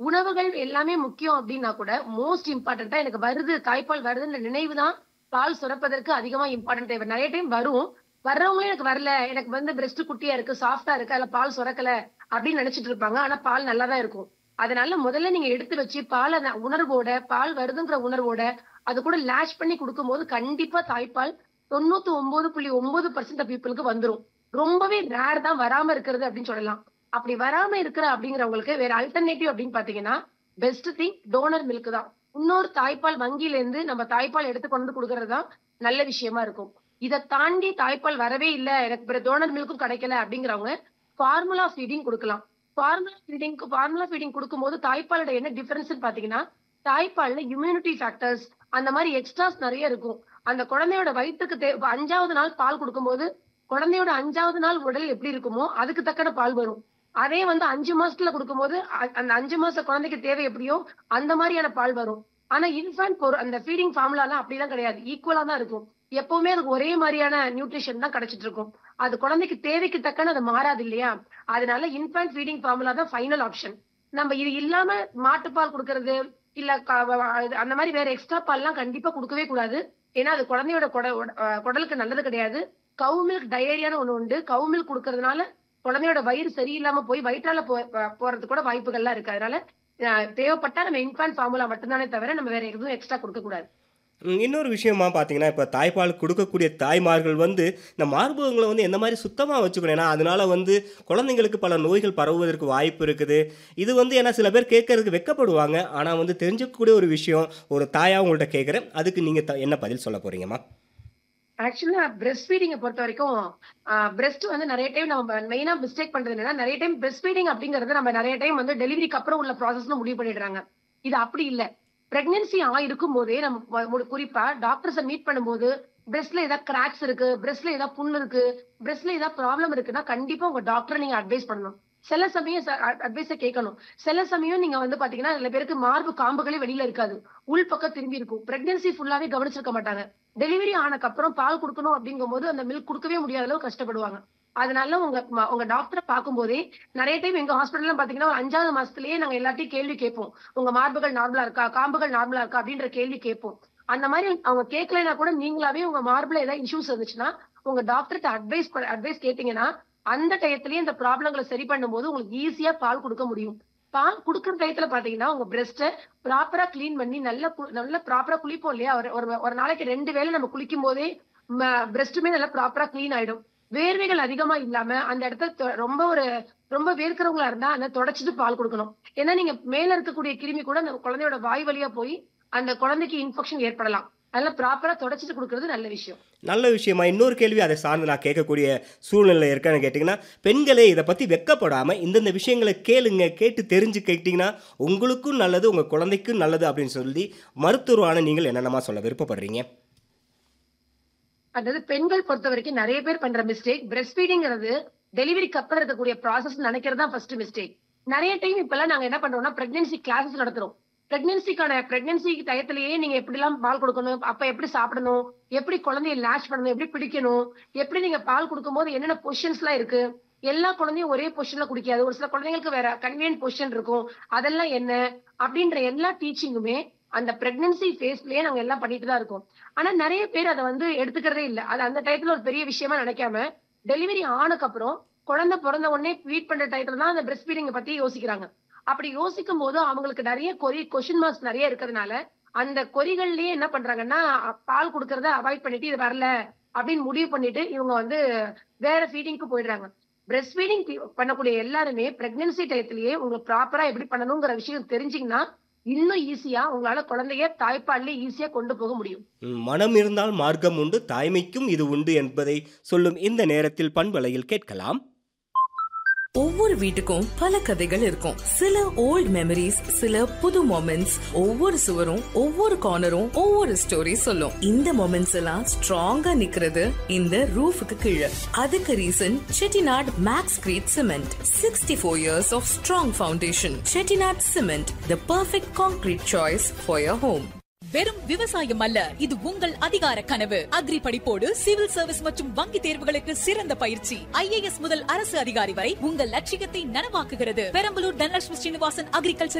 உணவுகள் எல்லாமே முக்கியம் அப்படின்னா கூட மோஸ்ட் இம்பார்ட்டன்டா எனக்கு வருது தாய்ப்பால் வருதுன்ற நினைவு தான் பால் சுரப்பதற்கு அதிகமா இம்பார்ட்டன்ட் தேவை நிறைய டைம் வரும் வர்றவங்களும் எனக்கு வரல எனக்கு வந்து பிரஸ்ட் குட்டியா இருக்கு சாஃப்டா இருக்கு அதுல பால் சுரக்கல அப்படின்னு நினைச்சிட்டு இருப்பாங்க ஆனா பால் நல்லா தான் இருக்கும் அதனால முதல்ல நீங்க எடுத்து வச்சு பால் அந்த உணர்வோட பால் வருதுங்கிற உணர்வோட அது கூட லேஷ் பண்ணி கொடுக்கும்போது கண்டிப்பா தாய்ப்பால் தொண்ணூத்தி ஒன்பது புள்ளி ஒன்பது பர்சன்ட் பீப்புளுக்கு வந்துரும் ரொம்பவே ரேர் தான் வராம இருக்கிறது அப்படின்னு சொல்லலாம் அப்படி வராம இருக்கிற அப்படிங்கிறவங்களுக்கு வேற அல்டர்னேட்டிவ் அப்படின்னு பாத்தீங்கன்னா பெஸ்ட் திங் டோனர் மில்க் தான் இன்னொரு தாய்ப்பால் வங்கியில இருந்து நம்ம தாய்ப்பால் எடுத்து கொண்டு வந்து கொடுக்கறது தான் நல்ல விஷயமா இருக்கும் இதை தாண்டி தாய்ப்பால் வரவே இல்லை எனக்கு டோனர் மில்க்கும் கிடைக்கல அப்படிங்கிறவங்க ஃபார்முலா ஃபீடிங் கொடுக்கலாம் ஃபார்முலா ஃபீடிங் ஃபார்முலா ஃபீடிங் கொடுக்கும்போது தாய்ப்பாலோட என்ன டிஃபரன்ஸ் பாத்தீங்கன்னா தாய்ப்பால்ல இம்யூனிட்டி ஃபேக்டர்ஸ் அந்த மாதிரி எக்ஸ்ட்ராஸ் நிறைய இருக்கும் அந்த குழந்தையோட வயிற்றுக்கு தே அஞ்சாவது நாள் பால் கொடுக்கும்போது குழந்தையோட அஞ்சாவது நாள் உடல் எப்படி இருக்குமோ அதுக்கு தக்கன பால் வரும் அதே வந்து அஞ்சு மாசத்துல கொடுக்கும்போது அ- அந்த அஞ்சு மாச குழந்தைக்கு தேவை எப்படியோ அந்த மாதிரியான பால் வரும் ஆனா இன்ஃபேன்ட் பொரு அந்த ஃபீடிங் ஃபார்முலாலாம் அப்படிலாம் கிடையாது ஈக்குவலா தான் இருக்கும் எப்பவுமே அதுக்கு ஒரே மாதிரியான நியூட்ரிஷன் தான் கிடைச்சிட்டு இருக்கும் அது குழந்தைக்கு தேவைக்கு தக்கன அது மாறாது இல்லையா அதனால இன்ஃபேன்ட் ஃபீடிங் ஃபார்முலா தான் ஃபைனல் ஆப்ஷன் நம்ம இது இல்லாம மாட்டுப்பால் கொடுக்கறது இல்ல க- வ- இது- அந்த மாதிரி வேற எக்ஸ்ட்ரா பால்லாம் கண்டிப்பா கொடுக்கவே கூடாது ஏன்னா அது குழந்தையோட குட- உட- அஹ் குடலுக்கு நல்லது கிடையாது கவு மில்க் டயரியான்னு ஒண்ணு உண்டு கவு மில்க் கொடுக்கறதுனால குழந்தையோட வயிறு சரியில்லாம போய் வயிற்றால போ ப- போறது கூட வாய்ப்புகள்லாம் இருக்கு அதனால அஹ், தேவைப்பட்டா நம்ம இன்ஃபான்ட் ஃபார்முலா மட்டும்தானே தவிர நம்ம வேற எதுவும் எக்ஸ்ட்ரா கொடுக்க கூடாது ம், இன்னொரு விஷயமா பார்த்தீங்கன்னா இப்போ தாய்ப்பால் கொடுக்கக்கூடிய தாய்மார்கள் வந்து இந்த மார்பகங்களை வந்து எந்த மாதிரி சுத்தமாக வச்சுக்கணும் ஏன்னா அதனால வந்து குழந்தைங்களுக்கு பல நோய்கள் பரவுவதற்கு வாய்ப்பு இருக்குது இது வந்து ஏன்னா சில பேர் கேட்கறதுக்கு வெக்கப்படுவாங்க ஆனால் வந்து தெரிஞ்சுக்கக்கூடிய ஒரு விஷயம் ஒரு தாயாக உங்கள்கிட்ட கேட்குறேன் அதுக்கு நீங்கள் என்ன பதில் சொல்ல போகிறீங்கம்மா ஆக்சுவலா பிரஸ்ட் ஃபீடிங்கை பொறுத்த வரைக்கும் பிரஸ்ட் வந்து நிறைய டைம் நம்ம மெயினா மிஸ்டேக் பண்றது என்னன்னா நிறைய டைம் பிரஸ்ட் ஃபீடிங் அப்படிங்கறது நம்ம நிறைய டைம் வந்து டெலிவரிக்கு அப்புறம் உள்ள ப்ராசஸ்னு முடிவு பண்ணிடுறாங்க இது அப்படி இல்ல பிரெக்னன்சி ஆ இருக்கும் போதே நம்ம மு- மு- குறிப்பா டாக்டர்ஸை மீட் பண்ணும்போது பிரஸ்ட்ல ஏதாவது கிராக்ஸ் இருக்கு பிரஸ்ட்ல ஏதாவது புண்ணு இருக்கு பிரஸ்ட்ல ஏதாவது ப்ராப்ளம் இருக்குன்னா கண்டிப்பா உங்க டாக்டரை நீங்க அட்வைஸ் பண்ணணும் சில சமயம் அட்வைஸை கேட்கணும் சில சமயம் நீங்க வந்து பாத்தீங்கன்னா சில பேருக்கு மார்பு காம்புகளே வெளியில இருக்காது உள் பக்கம் திரும்பி இருக்கும் பிரெக்னன்சி ஃபுல்லாவே கவனிச்சிருக்க மாட்டாங்க டெலிவரி ஆனக்கு அப்புறம் பால் கொடுக்கணும் அப்படிங்கும்போது அந்த மில்க் கொடுக்கவே முடியாத அளவு கஷ்டப்படுவாங்க அதனால உங்க ம- உங்க டாக்டரை பார்க்கும்போதே நிறைய டைம் எங்க ஹாஸ்பிட்டல்ல பாத்தீங்கன்னா ஒரு அஞ்சாவது மாசத்துலயே நாங்க எல்லாத்தையும் கேள்வி கேட்போம் உங்க மார்புகள் நார்மலா இருக்கா காம்புகள் நார்மலா இருக்கா அப்படின்ற கேள்வி கேட்போம் அந்த மாதிரி அவங்க கேட்கலைன்னா கூட நீங்களாவே உங்க மார்புல ஏதாவது இஷ்யூஸ் இருந்துச்சுன்னா உங்க டாக்டர்கிட்ட அட்வைஸ் அட்வைஸ் கேட்டீங்கன்னா அந்த டயத்திலேயே இந்த ப்ராப்ளங்களை சரி பண்ணும்போது உங்களுக்கு ஈஸியா பால் கொடுக்க முடியும் பால் குடுக்குற டயத்துல பாத்தீங்கன்னா உங்க பிரஸ்ட்டை ப்ராப்பரா க்ளீன் பண்ணி நல்ல கு- நல்ல ப்ராப்பரா குளிப்போம் இல்லையா ஒரு ஒரு ஒரு நாளைக்கு ரெண்டு வேளை நம்ம குளிக்கும் போதே பிரஸ்ட்டுமே நல்லா ப்ராப்பரா க்ளீன் ஆயிடும் வேர்வைகள் அதிகமா இல்லாம அந்த இடத்த தொ- ரொம்ப ஒரு ரொம்ப வேர்க்கிறவங்களா இருந்தா அந்த தொடச்சிட்டு பால் கொடுக்கணும் ஏன்னா நீங்க மேல இருக்கக்கூடிய கிருமி கூட அந்த குழந்தையோட வாய் வழியா போய் அந்த குழந்தைக்கு இன்ஃபெக்ஷன் ஏற்படலாம் அதனால ப்ராப்பரா தொடச்சிட்டு கொடுக்கறது நல்ல விஷயம் நல்ல விஷயமா இன்னொரு கேள்வி அதை சார்ந்து நான் கேட்கக்கூடிய சூழ்நிலை இருக்கான்னு கேட்டிங்கன்னா பெண்களே இதை பற்றி வெக்கப்படாமல் இந்தந்த விஷயங்களை கேளுங்க கேட்டு தெரிஞ்சு கேட்டிங்கன்னா உங்களுக்கும் நல்லது உங்கள் குழந்தைக்கும் நல்லது அப்படின்னு சொல்லி மருத்துவரான நீங்கள் என்னென்னமா சொல்ல விருப்பப்படுறீங்க அதாவது பெண்கள் பொறுத்த வரைக்கும் நிறைய பேர் பண்ற மிஸ்டேக் பிரஸ்ட் ஃபீடிங்கிறது டெலிவரிக்கு அப்புறம் இருக்கக்கூடிய ப்ராசஸ் நினைக்கிறது தான் ஃபர்ஸ்ட் மிஸ்டேக் நிறைய டைம் இப்பெல்லாம் நாங்க என்ன பண்றோம்னா பிரெக்னன்சி கிளாஸஸ் நடத்துறோம் பிரெக்னன்சிக்கான பிரெக்னன்சி டயத்திலேயே நீங்க எப்படி எல்லாம் பால் கொடுக்கணும் அப்ப எப்படி சாப்பிடணும் எப்படி குழந்தைய லேஷ் பண்ணணும் எப்படி பிடிக்கணும் எப்படி நீங்க பால் கொடுக்கும்போது என்னென்ன பொசிஷன்ஸ் எல்லாம் இருக்கு எல்லா குழந்தையும் ஒரே பொசிஷன்ல குடிக்காது ஒரு சில குழந்தைங்களுக்கு வேற கன்வீனியன்ட் பொசிஷன் இருக்கும் அதெல்லாம் என்ன அப்படின்ற எல்லா டீச்சிங்குமே அந்த பிரெக்னன்சி ஃபேஸ்லயே நாங்க எல்லாம் பண்ணிட்டு தான் இருக்கோம் ஆனா நிறைய பேர் அதை வந்து எடுத்துக்கிறதே இல்ல அது அந்த டயத்துல ஒரு பெரிய விஷயமா நினைக்காம டெலிவரி ஆனக்கு அப்புறம் குழந்தை பிறந்த உடனே ஃபீட் பண்ற டயத்துல தான் அந்த பிரஸ்ட் ஃபீடிங் பத்தி யோசிக்கிறாங்க அப்படி யோசிக்கும் போது அவங்களுக்கு நிறைய கொரி கொஷின் மார்க்ஸ் நிறைய இருக்கிறதுனால அந்த கொறிகள்லயே என்ன பண்றாங்கன்னா பால் கொடுக்கறத அவாய்ட் பண்ணிட்டு இது வரல அப்படின்னு முடிவு பண்ணிட்டு இவங்க வந்து வேற ஃபீடிங்க்கு போயிடுறாங்க பிரஸ்ட் ஃபீடிங் பண்ணக்கூடிய எல்லாருமே பிரெக்னன்சி டயத்திலேயே உங்களுக்கு ப்ராப்பரா எப்படி பண்ணணுங்கிற விஷயம் தெரிஞ்சீங்கன்னா இன்னும் ஈஸியா உங்களால குழந்தைய தாய்ப்பால்ல ஈஸியா கொண்டு போக முடியும் ம், மனம் இருந்தால் மார்க்கம் உண்டு தாய்மைக்கும் இது உண்டு என்பதை சொல்லும் இந்த நேரத்தில் பண்பலையில் கேட்கலாம் ஒவ்வொரு வீட்டுக்கும் பல கதைகள் இருக்கும் சில ஓல்ட் மெமரிஸ் சில புது மொமெண்ட்ஸ் ஒவ்வொரு சுவரும் ஒவ்வொரு கார்னரும் ஒவ்வொரு ஸ்டோரி சொல்லும் இந்த மொமெண்ட்ஸ் எல்லாம் ஸ்ட்ராங்கா நிக்கிறது இந்த ரூஃபுக்கு கீழே அதுக்கு reason Chettinad Maxcrete cement sixty four years of strong foundation Chettinad cement the perfect concrete choice for your home வெறும் விவசாயம் அல்ல இது உங்கள் அதிகார கனவு அக்ரி படிப்போடு சிவில் சர்வீஸ் மற்றும் வங்கி தேர்வுகளுக்கு சிறந்த பயிற்சி ஐஏஎஸ் முதல் அரசு அதிகாரி வரை உங்கள் லட்சியத்தை நனவாக்குகிறது பெரம்பலூர் தனலட்சுமி ஸ்ரீனிவாசன் அக்ரிகல்ச்சர்